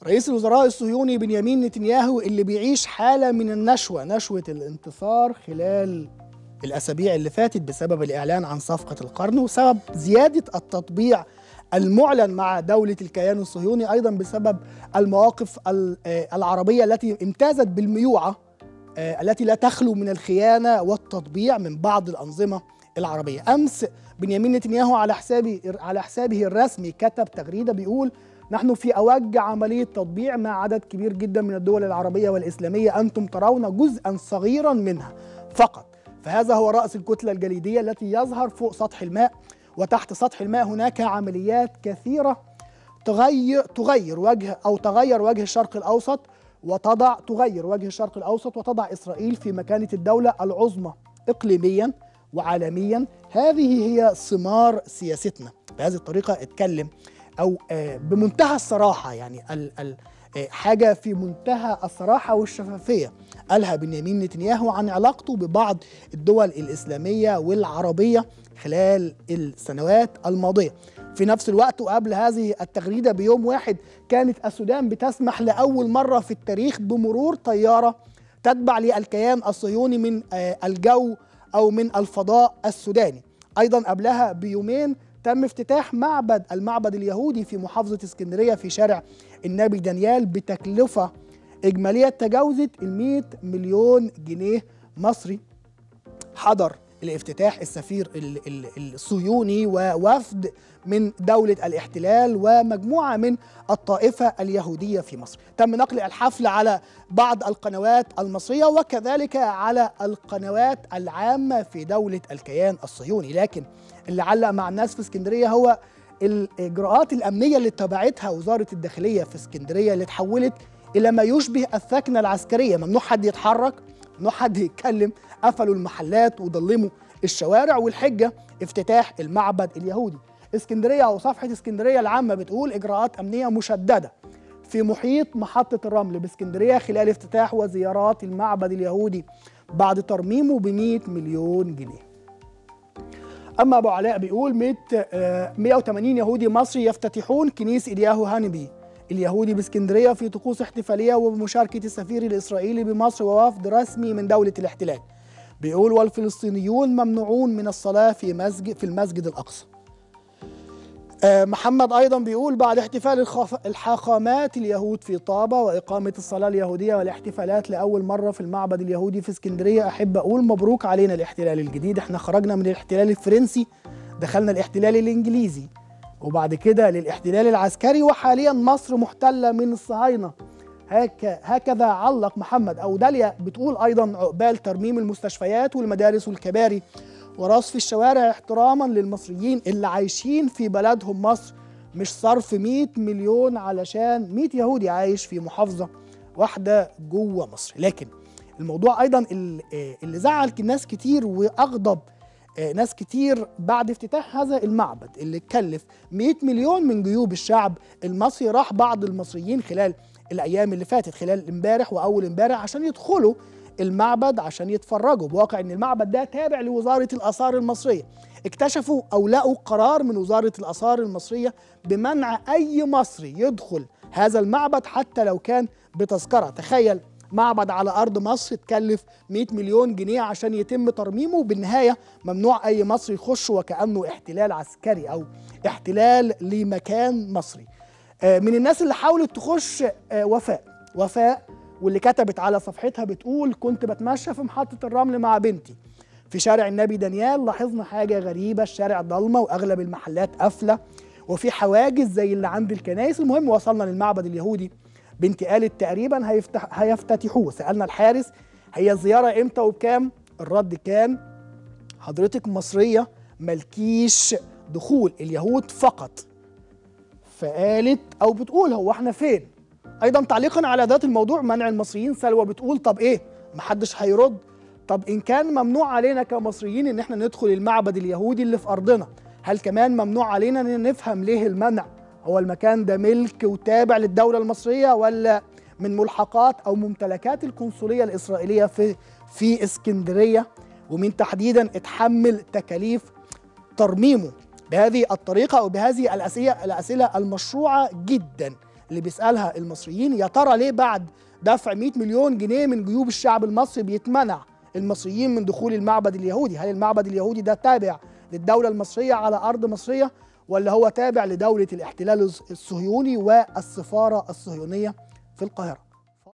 رئيس الوزراء الصهيوني بنيامين نتنياهو اللي بيعيش حالة من النشوة نشوة الانتصار خلال الأسابيع اللي فاتت بسبب الإعلان عن صفقة القرن وسبب زيادة التطبيع المعلن مع دولة الكيان الصهيوني أيضا بسبب المواقف العربية التي امتازت بالميوعة التي لا تخلو من الخيانة والتطبيع من بعض الأنظمة العربية أمس بنيامين نتنياهو على حسابه على حسابه الرسمي كتب تغريدة بيقول نحن في أوج عملية تطبيع مع عدد كبير جدا من الدول العربية والإسلامية أنتم ترون جزءا صغيرا منها فقط فهذا هو رأس الكتلة الجليدية التي يظهر فوق سطح الماء وتحت سطح الماء هناك عمليات كثيرة تغير تغير وجه أو تغير وجه الشرق الأوسط وتضع تغير وجه الشرق الأوسط وتضع إسرائيل في مكانة الدولة العظمى إقليميا وعالميا هذه هي ثمار سياستنا بهذه الطريقة اتكلم أو بمنتهى الصراحة يعني ال ال حاجة في منتهى الصراحة والشفافية قالها بنيامين نتنياهو عن علاقته ببعض الدول الإسلامية والعربية خلال السنوات الماضية في نفس الوقت وقبل هذه التغريدة بيوم واحد كانت السودان بتسمح لأول مرة في التاريخ بمرور طيارة تتبع للكيان الصهيوني من الجو أو من الفضاء السوداني أيضا قبلها بيومين تم افتتاح معبد المعبد اليهودي في محافظة اسكندرية في شارع النبي دانيال بتكلفة إجمالية تجاوزت ال 100 مليون جنيه مصري حضر الافتتاح السفير الصهيوني ووفد من دولة الاحتلال ومجموعة من الطائفة اليهودية في مصر تم نقل الحفل على بعض القنوات المصرية وكذلك على القنوات العامة في دولة الكيان الصهيوني لكن اللي علق مع الناس في اسكندرية هو الإجراءات الأمنية اللي اتبعتها وزارة الداخلية في اسكندرية اللي تحولت إلى ما يشبه الثكنة العسكرية ممنوع حد يتحرك ممنوع حد يتكلم قفلوا المحلات وضلموا الشوارع والحجة افتتاح المعبد اليهودي اسكندرية أو صفحة اسكندرية العامة بتقول إجراءات أمنية مشددة في محيط محطة الرمل باسكندرية خلال افتتاح وزيارات المعبد اليهودي بعد ترميمه ب 100 مليون جنيه أما أبو علاء بيقول 100 180 يهودي مصري يفتتحون كنيسة إلياهو هانبي اليهودي باسكندرية في طقوس احتفالية وبمشاركة السفير الإسرائيلي بمصر ووفد رسمي من دولة الاحتلال بيقول والفلسطينيون ممنوعون من الصلاة في مسجد في المسجد الأقصى محمد أيضا بيقول بعد احتفال الحاخامات اليهود في طابة وإقامة الصلاة اليهودية والاحتفالات لأول مرة في المعبد اليهودي في اسكندرية أحب أقول مبروك علينا الاحتلال الجديد احنا خرجنا من الاحتلال الفرنسي دخلنا الاحتلال الإنجليزي وبعد كده للاحتلال العسكري وحاليا مصر محتلة من الصهاينة هك هكذا علق محمد أو داليا بتقول أيضا عقبال ترميم المستشفيات والمدارس والكباري ورصف الشوارع احتراما للمصريين اللي عايشين في بلدهم مصر مش صرف 100 مليون علشان 100 يهودي عايش في محافظة واحدة جوه مصر لكن الموضوع أيضا اللي زعل ناس كتير وأغضب ناس كتير بعد افتتاح هذا المعبد اللي اتكلف 100 مليون من جيوب الشعب المصري راح بعض المصريين خلال الايام اللي فاتت خلال امبارح واول امبارح عشان يدخلوا المعبد عشان يتفرجوا بواقع ان المعبد ده تابع لوزاره الاثار المصريه اكتشفوا او لقوا قرار من وزاره الاثار المصريه بمنع اي مصري يدخل هذا المعبد حتى لو كان بتذكره تخيل معبد على ارض مصر اتكلف 100 مليون جنيه عشان يتم ترميمه بالنهايه ممنوع اي مصري يخش وكانه احتلال عسكري او احتلال لمكان مصري من الناس اللي حاولت تخش وفاء وفاء واللي كتبت على صفحتها بتقول كنت بتمشى في محطه الرمل مع بنتي في شارع النبي دانيال لاحظنا حاجه غريبه الشارع ضلمه واغلب المحلات قافله وفي حواجز زي اللي عند الكنائس المهم وصلنا للمعبد اليهودي بنتي قالت تقريبا هيفتح هيفتتحوه سالنا الحارس هي الزياره امتى وبكام الرد كان حضرتك مصريه ملكيش دخول اليهود فقط فقالت او بتقول هو احنا فين ايضا تعليقا على ذات الموضوع منع المصريين سلوى بتقول طب ايه محدش هيرد طب ان كان ممنوع علينا كمصريين ان احنا ندخل المعبد اليهودي اللي في ارضنا هل كمان ممنوع علينا ان نفهم ليه المنع هو المكان ده ملك وتابع للدوله المصريه ولا من ملحقات او ممتلكات القنصليه الاسرائيليه في في اسكندريه ومين تحديدا اتحمل تكاليف ترميمه بهذه الطريقه او بهذه الاسئله الاسئله المشروعه جدا اللي بيسالها المصريين يا ترى ليه بعد دفع 100 مليون جنيه من جيوب الشعب المصري بيتمنع المصريين من دخول المعبد اليهودي هل المعبد اليهودي ده تابع للدولة المصرية على أرض مصرية ولا هو تابع لدولة الاحتلال الصهيوني والسفارة الصهيونية في القاهرة